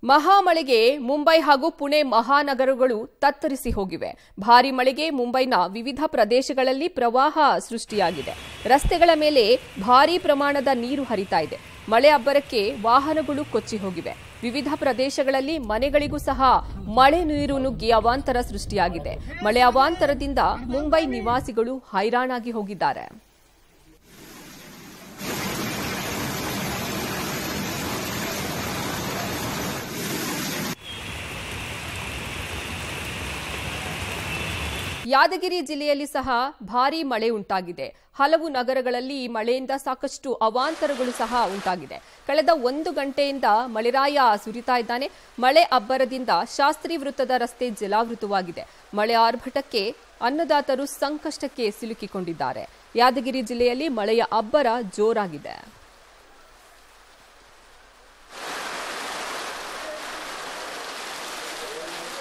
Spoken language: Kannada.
ಮಹಾಮಳೆಗೆ ಮುಂಬೈ ಹಾಗೂ ಪುಣೆ ಮಹಾನಗರಗಳು ತತ್ತರಿಸಿ ಹೋಗಿವೆ ಭಾರಿ ಮಳೆಗೆ ಮುಂಬೈನ ವಿವಿಧ ಪ್ರದೇಶಗಳಲ್ಲಿ ಪ್ರವಾಹ ಸೃಷ್ಟಿಯಾಗಿದೆ ರಸ್ತೆಗಳ ಮೇಲೆ ಭಾರೀ ಪ್ರಮಾಣದ ನೀರು ಹರಿತಾ ಇದೆ ಮಳೆ ಅಬ್ಬರಕ್ಕೆ ವಾಹನಗಳು ಕೊಚ್ಚಿ ಹೋಗಿವೆ ವಿವಿಧ ಪ್ರದೇಶಗಳಲ್ಲಿ ಮನೆಗಳಿಗೂ ಸಹ ಮಳೆ ನೀರು ನುಗ್ಗಿ ಅವಾಂತರ ಸೃಷ್ಟಿಯಾಗಿದೆ ಮಳೆ ಅವಾಂತರದಿಂದ ಮುಂಬೈ ನಿವಾಸಿಗಳು ಹೈರಾಣಾಗಿ ಹೋಗಿದ್ದಾರೆ ಯಾದಗಿರಿ ಜಿಲ್ಲೆಯಲ್ಲಿ ಸಹ ಭಾರೀ ಮಳೆ ಉಂಟಾಗಿದೆ ಹಲವು ನಗರಗಳಲ್ಲಿ ಈ ಮಳೆಯಿಂದ ಸಾಕಷ್ಟು ಅವಾಂತರಗಳು ಸಹ ಉಂಟಾಗಿದೆ ಕಳೆದ ಒಂದು ಗಂಟೆಯಿಂದ ಮಳೆರಾಯ ಸುರಿತಾ ಇದ್ದಾನೆ ಮಳೆ ಅಬ್ಬರದಿಂದ ಶಾಸ್ತ್ರಿ ವೃತ್ತದ ರಸ್ತೆ ಜಲಾವೃತವಾಗಿದೆ ಮಳೆ ಆರ್ಭಟಕ್ಕೆ ಅನ್ನದಾತರು ಸಂಕಷ್ಟಕ್ಕೆ ಸಿಲುಕಿಕೊಂಡಿದ್ದಾರೆ ಯಾದಗಿರಿ ಜಿಲ್ಲೆಯಲ್ಲಿ ಮಳೆಯ ಅಬ್ಬರ ಜೋರಾಗಿದೆ